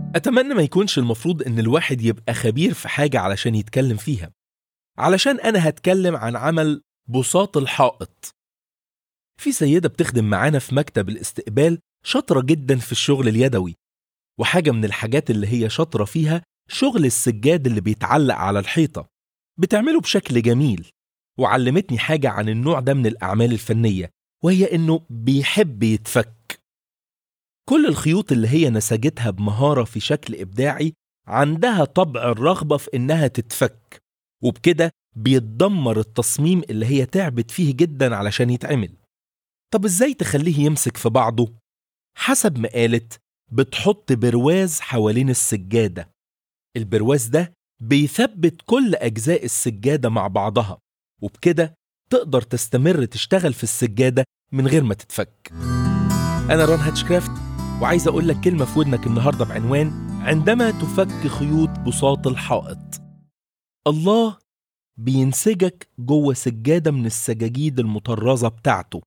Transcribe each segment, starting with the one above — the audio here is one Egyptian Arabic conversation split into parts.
أتمنى ما يكونش المفروض إن الواحد يبقى خبير في حاجة علشان يتكلم فيها علشان أنا هتكلم عن عمل بساط الحائط في سيدة بتخدم معانا في مكتب الاستقبال شاطرة جدا في الشغل اليدوي وحاجة من الحاجات اللي هي شاطرة فيها شغل السجاد اللي بيتعلق على الحيطة بتعمله بشكل جميل وعلمتني حاجة عن النوع ده من الأعمال الفنية وهي إنه بيحب يتفك كل الخيوط اللي هي نسجتها بمهارة في شكل إبداعي عندها طبع الرغبة في إنها تتفك وبكده بيتدمر التصميم اللي هي تعبت فيه جدا علشان يتعمل طب إزاي تخليه يمسك في بعضه؟ حسب ما قالت بتحط برواز حوالين السجادة البرواز ده بيثبت كل أجزاء السجادة مع بعضها وبكده تقدر تستمر تشتغل في السجادة من غير ما تتفك أنا ران هاتشكرافت وعايز أقول لك كلمة في ودنك النهاردة بعنوان عندما تفك خيوط بساط الحائط الله بينسجك جوه سجادة من السجاجيد المطرزة بتاعته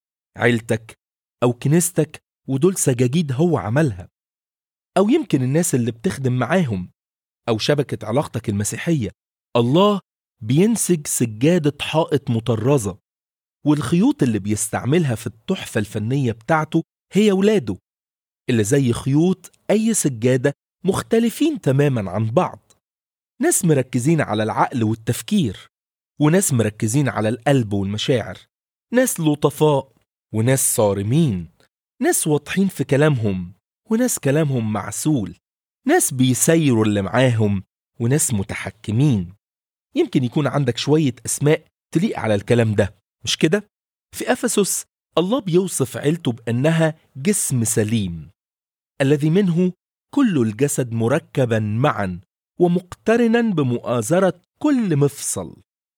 عيلتك أو كنيستك ودول سجاجيد هو عملها أو يمكن الناس اللي بتخدم معاهم أو شبكة علاقتك المسيحية الله بينسج سجادة حائط مطرزة والخيوط اللي بيستعملها في التحفة الفنية بتاعته هي ولاده اللي زي خيوط أي سجادة مختلفين تماما عن بعض ناس مركزين على العقل والتفكير وناس مركزين على القلب والمشاعر ناس لطفاء وناس صارمين ناس واضحين في كلامهم وناس كلامهم معسول ناس بيسيروا اللي معاهم وناس متحكمين يمكن يكون عندك شوية أسماء تليق على الكلام ده مش كده؟ في أفسس الله بيوصف عيلته بأنها جسم سليم الذي منه كل الجسد مركبا معا ومقترنا بمؤازرة كل مفصل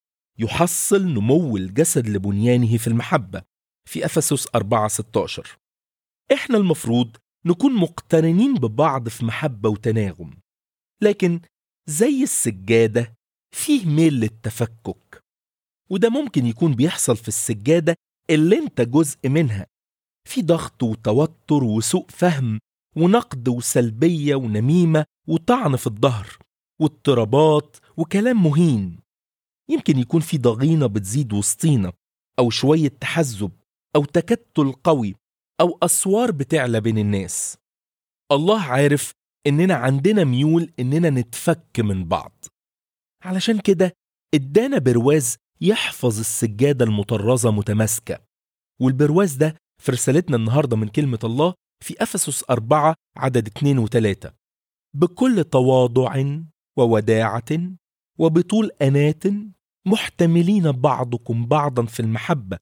يحصل نمو الجسد لبنيانه في المحبة في أفسس 4 16 إحنا المفروض نكون مقترنين ببعض في محبة وتناغم لكن زي السجادة فيه ميل للتفكك وده ممكن يكون بيحصل في السجادة اللي انت جزء منها في ضغط وتوتر وسوء فهم ونقد وسلبية ونميمة وطعن في الظهر واضطرابات وكلام مهين يمكن يكون في ضغينة بتزيد وسطينا أو شوية تحزب أو تكتل قوي أو أسوار بتعلى بين الناس الله عارف إننا عندنا ميول إننا نتفك من بعض علشان كده ادانا برواز يحفظ السجادة المطرزة متماسكة والبرواز ده في رسالتنا النهاردة من كلمة الله في أفسس أربعة عدد اتنين وتلاتة بكل تواضع ووداعة وبطول أنات محتملين بعضكم بعضا في المحبة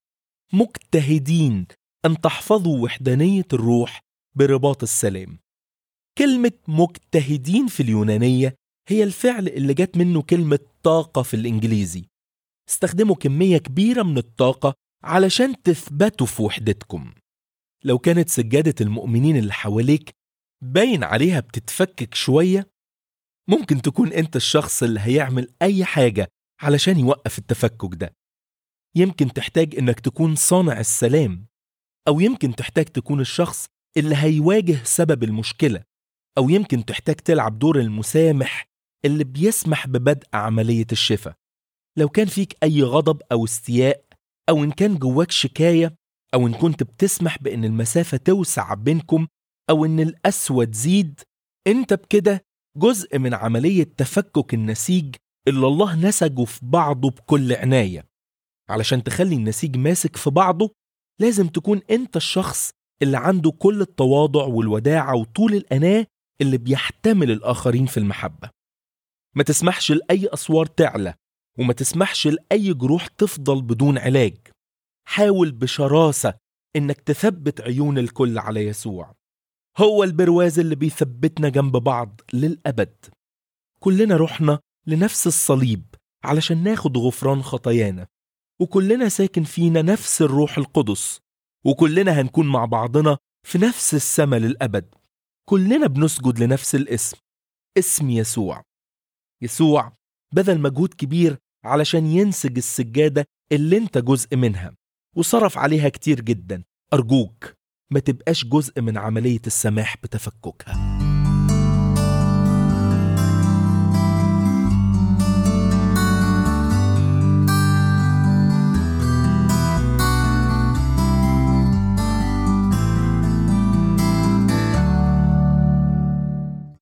مجتهدين أن تحفظوا وحدانية الروح برباط السلام كلمة مجتهدين في اليونانية هي الفعل اللي جت منه كلمة طاقة في الإنجليزي استخدموا كمية كبيرة من الطاقة علشان تثبتوا في وحدتكم لو كانت سجادة المؤمنين اللي حواليك باين عليها بتتفكك شوية ممكن تكون أنت الشخص اللي هيعمل أي حاجة علشان يوقف التفكك ده يمكن تحتاج إنك تكون صانع السلام أو يمكن تحتاج تكون الشخص اللي هيواجه سبب المشكلة أو يمكن تحتاج تلعب دور المسامح اللي بيسمح ببدء عملية الشفاء لو كان فيك أي غضب أو استياء أو إن كان جواك شكاية أو إن كنت بتسمح بإن المسافة توسع بينكم أو إن القسوة تزيد أنت بكده جزء من عملية تفكك النسيج اللي الله نسجه في بعضه بكل عناية علشان تخلي النسيج ماسك في بعضه لازم تكون أنت الشخص اللي عنده كل التواضع والوداعة وطول الأناة اللي بيحتمل الآخرين في المحبة ما تسمحش لأي أسوار تعلى وما تسمحش لأي جروح تفضل بدون علاج حاول بشراسة إنك تثبت عيون الكل على يسوع هو البرواز اللي بيثبتنا جنب بعض للأبد كلنا رحنا لنفس الصليب علشان ناخد غفران خطايانا وكلنا ساكن فينا نفس الروح القدس وكلنا هنكون مع بعضنا في نفس السماء للأبد كلنا بنسجد لنفس الاسم اسم يسوع يسوع بذل مجهود كبير علشان ينسج السجادة اللي انت جزء منها وصرف عليها كتير جدا أرجوك ما تبقاش جزء من عملية السماح بتفككها